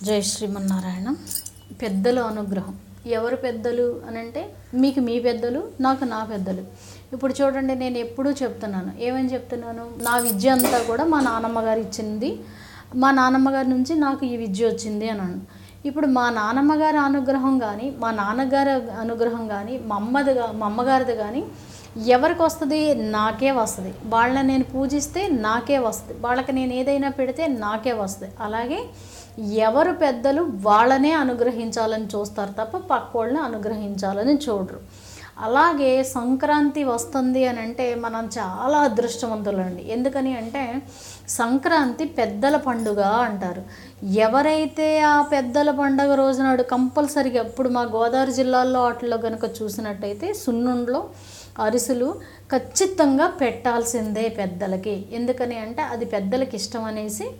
జై శ్రీమన్నారాయణ పెద్దల అనుగ్రహం ఎవరు పెద్దలు అని అంటే మీకు మీ పెద్దలు నాకు నా పెద్దలు ఇప్పుడు చూడండి నేను ఎప్పుడూ చెప్తున్నాను ఏమని చెప్తున్నాను నా విద్య అంతా కూడా మా నాన్నమ్మ గారు ఇచ్చింది మా నాన్నమ్మ గారి నుంచి నాకు ఈ విద్య వచ్చింది అన్నాను ఇప్పుడు మా నాన్నమ్మ గారి అనుగ్రహం కానీ మా నాన్నగారి అనుగ్రహం కానీ మా అమ్మది గా- మా అమ్మగారిది కానీ ఎవరికి వస్తుంది నాకే వస్తుంది వాళ్ళని నేను పూజిస్తే నాకే వస్తుంది వాళ్ళకి నేను ఏదైనా పెడితే నాకే వస్తుంది అలాగే ఎవరు పెద్దలు వాళ్ళనే అనుగ్రహించాలని చూస్తారు తప్ప పక్కోళ్ళని అనుగ్రహించాలని చూడరు అలాగే సంక్రాంతి వస్తుంది అని అంటే మనం చాలా అదృష్టవంతులండి ఎందుకని అంటే సంక్రాంతి పెద్దల పండుగ అంటారు ఎవరైతే ఆ పెద్దల పండుగ రోజునాడు కంపల్సరిగా ఇప్పుడు మా గోదావరి జిల్లాల్లో వాటిలో కనుక చూసినట్టయితే సున్నుండ్లో అరిసెలు ఖచ్చితంగా పెట్టాల్సిందే పెద్దలకి ఎందుకని అంటే అది పెద్దలకి ఇష్టం అనేసి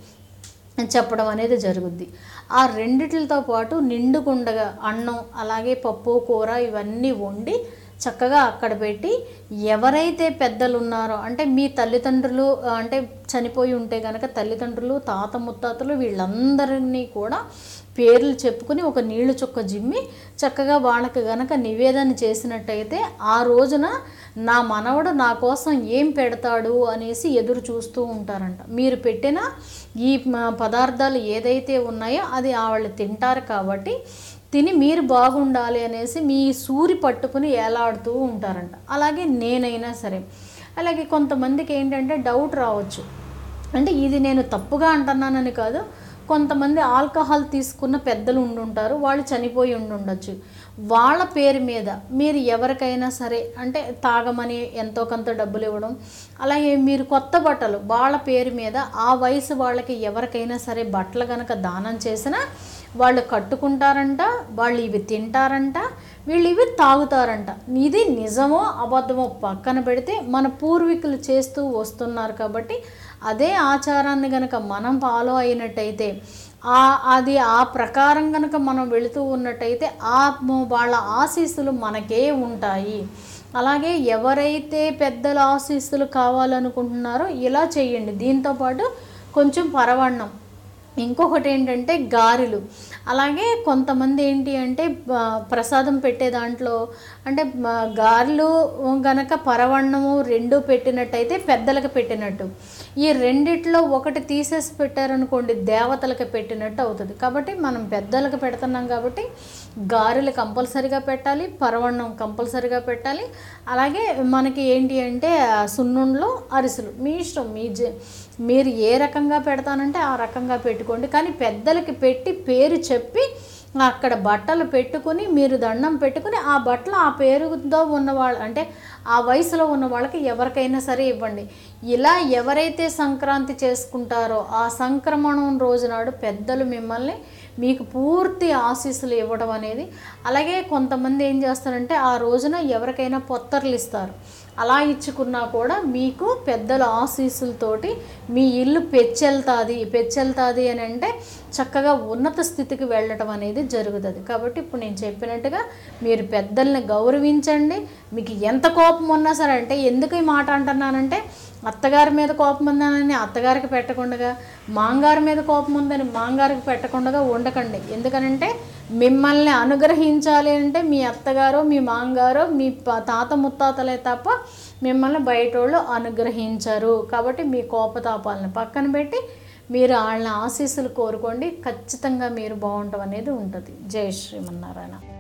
చెప్పడం అనేది జరుగుద్ది ఆ రెండిటితో పాటు నిండుకుండగా అన్నం అలాగే పప్పు కూర ఇవన్నీ వండి చక్కగా అక్కడ పెట్టి ఎవరైతే పెద్దలు ఉన్నారో అంటే మీ తల్లిదండ్రులు ఆ, అంటే చనిపోయి ఉంటే కనుక తల్లిదండ్రులు తాత ముత్తాతలు వీళ్ళందరినీ కూడా పేర్లు చెప్పుకుని ఒక నీళ్లు చుక్క జిమ్మి చక్కగా వాళ్ళకి గనక నివేదన చేసినట్టయితే ఆ రోజున నా మనవడు నా కోసం ఏం పెడతాడు అనేసి ఎదురు చూస్తూ ఉంటారంట మీరు పెట్టిన ఈ మ- పదార్థాలు ఏదైతే ఉన్నాయో అది వాళ్ళు తింటారు కాబట్టి తిని మీరు బాగుండాలి అనేసి మీ సూరి పట్టుకుని ఏలాడుతూ ఉంటారంట అలాగే నేనైనా సరే అలాగే కొంతమందికి ఏంటంటే డౌట్ రావచ్చు అంటే ఇది నేను తప్పుగా అంటున్నానని కాదు కొంతమంది ఆల్కహాల్ తీసుకున్న పెద్దలు ఉండుంటారు వాళ్ళు చనిపోయి ఉండుండొచ్చు వాళ్ళ పేరు మీద మీరు ఎవరికైనా సరే అంటే తాగమని ఎంతో కొంత డబ్బులు ఇవ్వడం అలాగే మీరు కొత్త బట్టలు వాళ్ళ పేరు మీద ఆ వయసు వాళ్ళకి ఎవరికైనా సరే బట్టలు కనుక దానం చేసినా వాళ్ళు కట్టుకుంటారంట వాళ్ళు ఇవి తింటారంట వీళ్ళు ఇవి తాగుతారంట ఇది నిజమో అబద్ధమో పక్కన పెడితే మన పూర్వీకులు చేస్తూ వస్తున్నారు కాబట్టి అదే ఆచారాన్ని గనక మనం ఫాలో అయినట్టయితే ఆ అది ఆ ప్రకారం గనక మనం వెళుతూ ఉన్నట్టయితే ఆ మ- వాళ్ళ ఆశీస్సులు మనకే ఉంటాయి అలాగే ఎవరైతే పెద్దల ఆశీస్సులు కావాలనుకుంటున్నారో ఇలా చేయండి దీంతోపాటు కొంచెం పరవన్నం ఇంకొకటి ఏంటంటే గారెలు అలాగే కొంతమంది ఏంటి అంటే ఆ, ప్రసాదం పెట్టే దాంట్లో అంటే ఆ, గారెలు గనక పరవన్నము రెండు పెట్టినట్టయితే పెద్దలకు పెట్టినట్టు ఈ రెండిట్లో ఒకటి తీసేసి పెట్టారనుకోండి దేవతలకు పెట్టినట్టు అవుతుంది కాబట్టి మనం పెద్దలకు పెడుతున్నాం కాబట్టి గారెలు కంపల్సరిగా పెట్టాలి పరవన్నం కంపల్సరిగా పెట్టాలి అలాగే మనకి ఏంటి అంటే ఆ, సున్నుండ్లో అరిసెలు మీ ఇష్టం మీ జ మీరు ఏ రకంగా పెడతానంటే ఆ రకంగా పెట్టుకోండి కానీ పెద్దలకి పెట్టి పేరు చెప్పి అక్కడ బట్టలు పెట్టుకుని మీరు దండం పెట్టుకుని ఆ బట్టలు ఆ పేరుతో ఉన్న వాళ్ళు అంటే ఆ వయసులో ఉన్న వాళ్ళకి ఎవరికైనా సరే ఇవ్వండి ఇలా ఎవరైతే సంక్రాంతి చేసుకుంటారో ఆ సంక్రమణం రోజునాడు పెద్దలు మిమ్మల్ని మీకు పూర్తి ఆశీస్సులు ఇవ్వడం అనేది అలాగే కొంతమంది ఏం చేస్తారంటే ఆ రోజున ఎవరికైనా పొత్తర్లు ఇస్తారు అలా ఇచ్చుకున్నా కూడా మీకు పెద్దల ఆశీస్సులతోటి మీ ఇల్లు పెచ్చెళ్తాది పెచ్చెళ్తాది అని అంటే చక్కగా ఉన్నత స్థితికి వెళ్ళటం అనేది జరుగుతుంది కాబట్టి ఇప్పుడు నేను చెప్పినట్టుగా మీరు పెద్దల్ని గౌరవించండి మీకు ఎంత కోపం ఉన్నా సరే అంటే ఎందుకు ఈ మాట అంటున్నానంటే అత్తగారి మీద కోపం ఉందని అత్తగారికి పెట్టకుండా మాంగారి మీద కోపం ఉందని మాంగారికి పెట్టకుండా ఉండకండి ఎందుకనంటే మిమ్మల్ని అనుగ్రహించాలి అంటే మీ అత్తగారో మీ మాంగారో మీ ప- తాత ముత్తాతలే తప్ప మిమ్మల్ని బయట వాళ్ళు అనుగ్రహించరు కాబట్టి మీ కోపతాపాలను పక్కన పెట్టి మీరు వాళ్ళ ఆశీస్సులు కోరుకోండి ఖచ్చితంగా మీరు బాగుంటాం అనేది ఉంటుంది జై శ్రీమన్నారాయణ